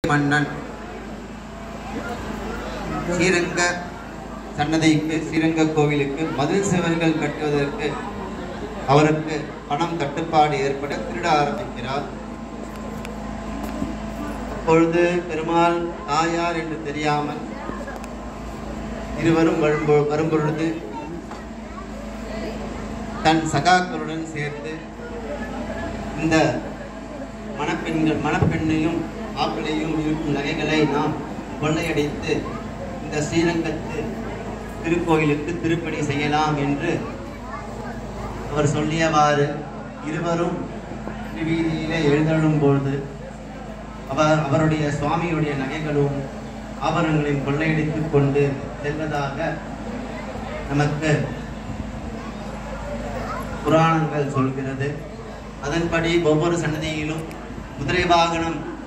மன்னன் ஸ்ரீரங்க சன்னதிக்கு ஸ்ரீரங்க கோவிலுக்கு மதில் சுவர்கள் கட்டுவதற்கு அவருக்கு பணம் தட்டுப்பாடு ஏற்பட திருட ஆரம்பிக்கிறார் அப்பொழுது பெருமாள் தாயார் என்று தெரியாமல் இருவரும் வரும்பொ- வரும்பொழுது தன் சகாக்களுடன் சேர்ந்து இந்த மணப்பெண்கள் மணப்பெண்ணையும் ஆப்பிளையும் இருக்கும் நகைகளை நாம் கொள்ளையடித்து இந்த ஸ்ரீரங்கத்து திருக்கோயிலுக்கு திருப்பணி செய்யலாம் என்று அவர் சொல்லியவாறு இருவரும் வீதியிலே எழுந்தள்ளும் பொழுது அவர் அவருடைய சுவாமியுடைய நகைகளும் ஆபரணங்களையும் கொள்ளையடித்துக் கொண்டு செல்வதாக நமக்கு புராணங்கள் சொல்கிறது அதன்படி ஒவ்வொரு சன்னதியிலும் குதிரை வாகனம்